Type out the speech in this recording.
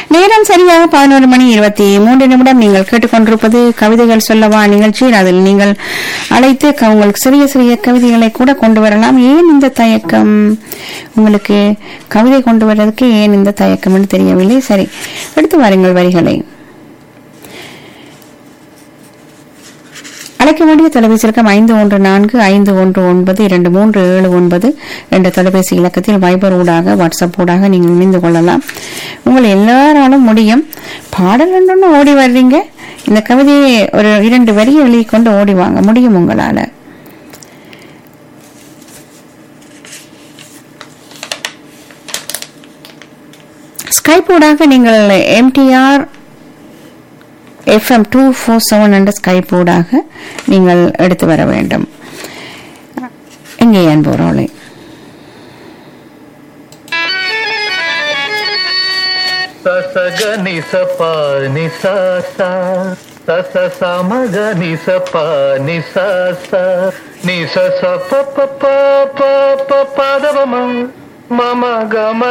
நேரம் சரியாக பதினோரு மணி இருபத்தி மூன்று நிமிடம் நீங்கள் கேட்டுக்கொண்டிருப்பது கவிதைகள் சொல்லவா நிகழ்ச்சியில் அதில் நீங்கள் அழைத்து க- உங்களுக்கு சிறிய சிறிய கவிதைகளை கூட கொண்டு வரலாம் ஏன் இந்த தயக்கம் உங்களுக்கு கவிதை கொண்டு வர்றதுக்கு ஏன் இந்த தயக்கம் என்று தெரியவில்லை சரி எடுத்து வாருங்கள் வரிகளை அழைக்க வேண்டிய தொலைபேசி இலக்கம் ஐந்து ஒன்று நான்கு ஐந்து ஒன்று ஒன்பது இரண்டு மூன்று ஏழு ஒன்பது என்ற தொலைபேசி இலக்கத்தில் வைபர் ஊடாக வாட்ஸ்அப் ஊடாக நீங்கள் இணைந்து கொள்ளலாம் உங்கள் எல்லாராலும் முடியும் பாடல் ஒன்று ஓடி வர்றீங்க இந்த கவிதையை ஒரு இரண்டு வரியை எழுதி கொண்டு ஓடி வாங்க முடியும் உங்களால ஸ்கைப் ஊடாக நீங்கள் M T R F M two four seven என்ற ஸ்கைப் ஊடாக நீங்கள் எடுத்து வர வேண்டும் எங்கே அன்போரோலை సస గని సప ని స స సస సమ గని సప ని స స ని స స ప ప ప ప ప ప ద మ మ మ గ మ